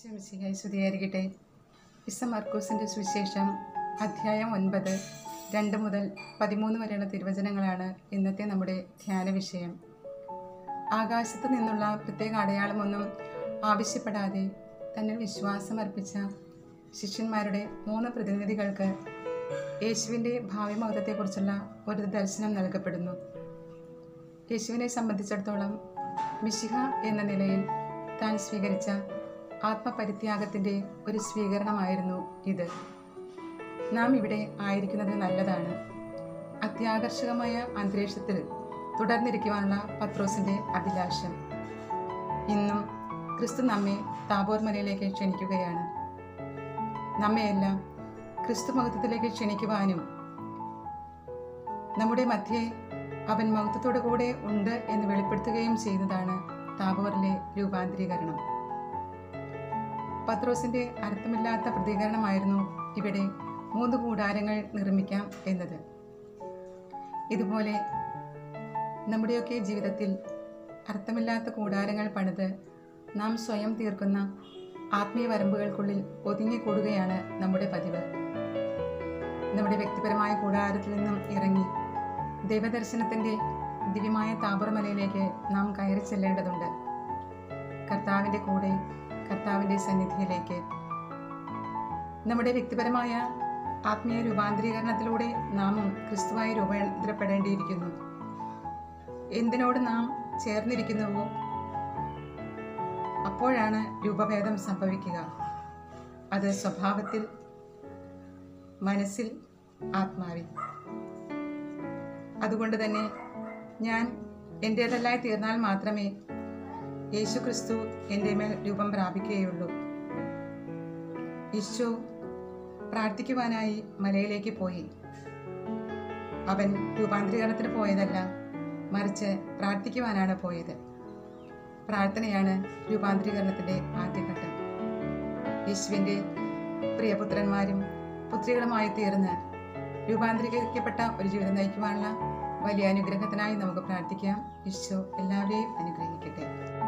ഈശോമിശിഹായി സ്തുതിയായിരിക്കട്ടെ ഇസ മർക്കൂസിൻ്റെ സുവിശേഷം അധ്യായം ഒൻപത് രണ്ട് മുതൽ പതിമൂന്ന് വരെയുള്ള തിരുവചനങ്ങളാണ് ഇന്നത്തെ നമ്മുടെ ധ്യാന വിഷയം ആകാശത്ത് നിന്നുള്ള പ്രത്യേക അടയാളമൊന്നും ആവശ്യപ്പെടാതെ തന്നിൽ വിശ്വാസം അർപ്പിച്ച ശിഷ്യന്മാരുടെ മൂന്ന് പ്രതിനിധികൾക്ക് യേശുവിൻ്റെ ഭാവി മഹത്വത്തെക്കുറിച്ചുള്ള ഒരു ദർശനം നൽകപ്പെടുന്നു യേശുവിനെ സംബന്ധിച്ചിടത്തോളം മിശിഹ എന്ന നിലയിൽ താൻ സ്വീകരിച്ച ആത്മപരിത്യാഗത്തിൻ്റെ ഒരു സ്വീകരണമായിരുന്നു ഇത് നാം ഇവിടെ ആയിരിക്കുന്നത് നല്ലതാണ് അത്യാകർഷകമായ അന്തരീക്ഷത്തിൽ തുടർന്നിരിക്കുവാനുള്ള പത്രോസിൻ്റെ അഭിലാഷം ഇന്നും ക്രിസ്തു നമ്മെ താബോർ മലയിലേക്ക് ക്ഷണിക്കുകയാണ് നമ്മയെല്ലാം ക്രിസ്തു മഹത്വത്തിലേക്ക് ക്ഷണിക്കുവാനും നമ്മുടെ മധ്യേ അവൻ മഹത്വത്തോടു കൂടെ ഉണ്ട് എന്ന് വെളിപ്പെടുത്തുകയും ചെയ്യുന്നതാണ് താബോറിലെ രൂപാന്തരീകരണം പത്രോസിന്റെ അർത്ഥമില്ലാത്ത പ്രതികരണമായിരുന്നു ഇവിടെ മൂന്ന് കൂടാരങ്ങൾ നിർമ്മിക്കാം എന്നത് ഇതുപോലെ നമ്മുടെയൊക്കെ ജീവിതത്തിൽ അർത്ഥമില്ലാത്ത കൂടാരങ്ങൾ പണിത് നാം സ്വയം തീർക്കുന്ന ആത്മീയ വരമ്പുകൾക്കുള്ളിൽ ഒതുങ്ങിക്കൂടുകയാണ് നമ്മുടെ പതിവ് നമ്മുടെ വ്യക്തിപരമായ കൂടാരത്തിൽ നിന്നും ഇറങ്ങി ദൈവദർശനത്തിൻ്റെ ദിവ്യമായ താപർമലയിലേക്ക് നാം കയറി ചെല്ലേണ്ടതുണ്ട് കർത്താവിൻ്റെ കൂടെ കർത്താവിൻ്റെ സന്നിധിയിലേക്ക് നമ്മുടെ വ്യക്തിപരമായ ആത്മീയ രൂപാന്തരീകരണത്തിലൂടെ നാമും ക്രിസ്തുവായി രൂപാന്തരപ്പെടേണ്ടിയിരിക്കുന്നു എന്തിനോട് നാം ചേർന്നിരിക്കുന്നുവോ അപ്പോഴാണ് രൂപഭേദം സംഭവിക്കുക അത് സ്വഭാവത്തിൽ മനസ്സിൽ ആത്മാവിൽ അതുകൊണ്ട് തന്നെ ഞാൻ എൻ്റേതല്ലായി തീർന്നാൽ മാത്രമേ യേശു ക്രിസ്തു എൻ്റെ മേൽ രൂപം പ്രാപിക്കുകയുള്ളൂ ഈശോ പ്രാർത്ഥിക്കുവാനായി മലയിലേക്ക് പോയി അവൻ രൂപാന്തരീകരണത്തിന് പോയതല്ല മറിച്ച് പ്രാർത്ഥിക്കുവാനാണ് പോയത് പ്രാർത്ഥനയാണ് രൂപാന്തരീകരണത്തിൻ്റെ ആദ്യഘട്ടം യേശുവിൻ്റെ പ്രിയപുത്രന്മാരും പുത്രികളുമായി തീർന്ന് രൂപാന്തരീകരിക്കപ്പെട്ട ഒരു ജീവിതം നയിക്കുവാനുള്ള വലിയ അനുഗ്രഹത്തിനായി നമുക്ക് പ്രാർത്ഥിക്കാം ഈശോ എല്ലാവരെയും അനുഗ്രഹിക്കട്ടെ